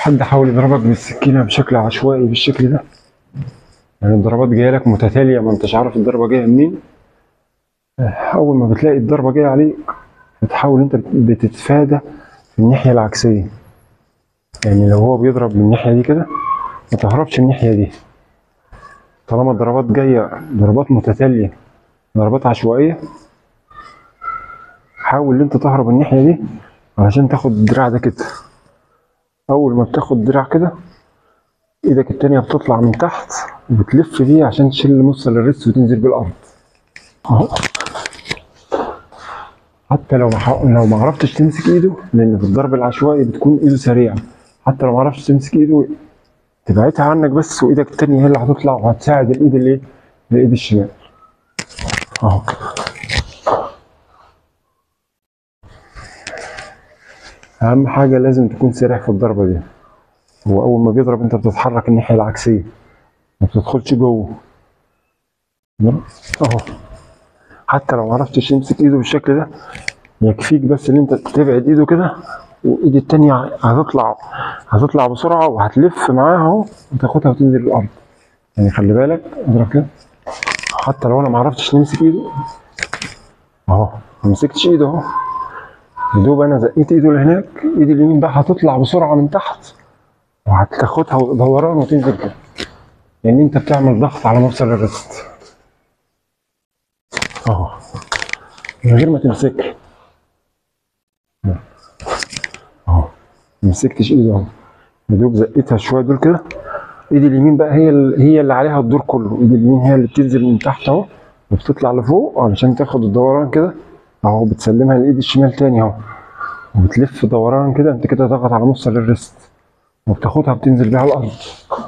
حد حاول يضربك بالسكينة بشكل عشوائي بالشكل ده يعني الضربات جاية لك متتالية ما انتش عارف الضربة جاية منين أول ما بتلاقي الضربة جاية عليك بتحاول انت بتتفادى في الناحية العكسية يعني لو هو بيضرب من الناحية دي كده ما تهربش الناحية دي طالما الضربات جاية ضربات متتالية ضربات عشوائية حاول ان انت تهرب الناحية دي علشان تاخد الدراع ده كده اول ما بتاخد الدراع كده ايدك التانية بتطلع من تحت وبتلف بيه عشان تشيل مفصل الريست وتنزل بالارض اهو حتى لو ما لو ما عرفتش تمسك ايده لان في الضرب العشوائي بتكون ايده سريعه حتى لو ما عرفتش تمسك ايده تبعدها عنك بس وايدك التانية هي اللي هتطلع وهتساعد الايد الايه الايد الشمال اهو اهم حاجه لازم تكون سريع في الضربه دي هو اول ما بيضرب انت بتتحرك الناحيه العكسيه ما بتدخلش جوه اهو حتى لو ما عرفتش تمسك ايده بالشكل ده يكفيك بس ان انت تبعد ايده كده وايد التانية هتطلع هتطلع بسرعة وهتلف معاها اهو وتاخدها وتنزل الأرض يعني خلي بالك اضرب كده حتى لو انا ما عرفتش نمسك ايده اهو ما مسكتش ايده اهو يا دوب انا زقيت ايده لهناك ايدي اليمين بقى هتطلع بسرعة من تحت وهتاخدها دوران وتنزل كده لان انت بتعمل ضغط على مفصل الريست اهو من غير ما تمسك اهو ما مسكتش ايده اهو يا دوب زقتها شويه دول كده ايدي اليمين بقى هي ال- هي اللي عليها الدور كله ايدي اليمين هي اللي بتنزل من تحت اهو وبتطلع لفوق علشان تاخد الدوران كده اهو بتسلمها للايد الشمال تاني اهو وبتلف دوران كده انت كده ضغط على مفصل الريست وبتاخدها بتنزل بيها الارض